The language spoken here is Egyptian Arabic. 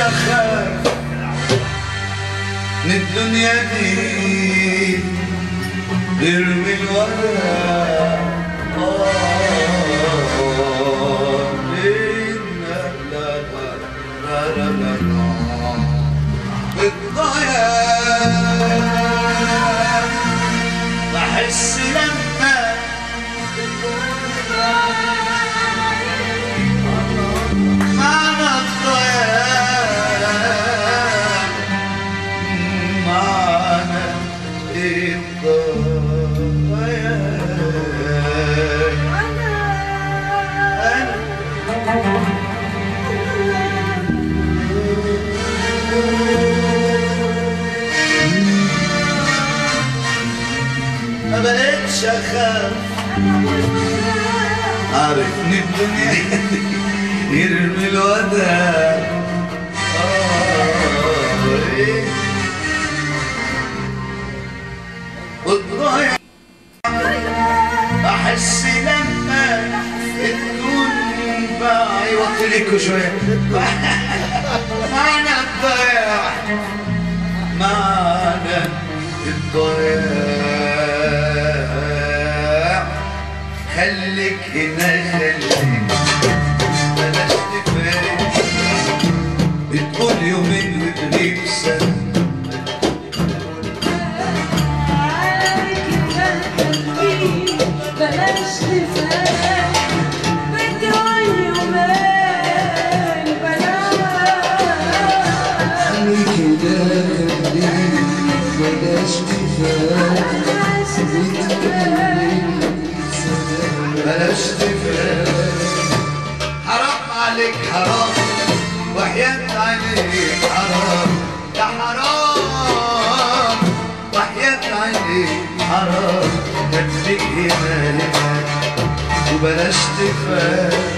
اخاف من الدنيا دي غير من الورى الضياع بحس لما معنى الضياع معنى الضياع أنا ما بقتش اخاف عرفني الدنيا يرمي الوداع آه، إيه. والضياع احس لما تكون باعي وطليكوا شويه معنى الضياع معنى الضياع خليك هنا خليك بلاش تفارق بتقول يومين وتغيب سنة بلاش تفاح بتقول يومين بلاش كده خليك بلاش كفاية بلاش تفارق حرام عليك حرام وحياة عينيك حرام يا حرام وحياة عينيك حرام خليك هنا هنا وبلاش تفارق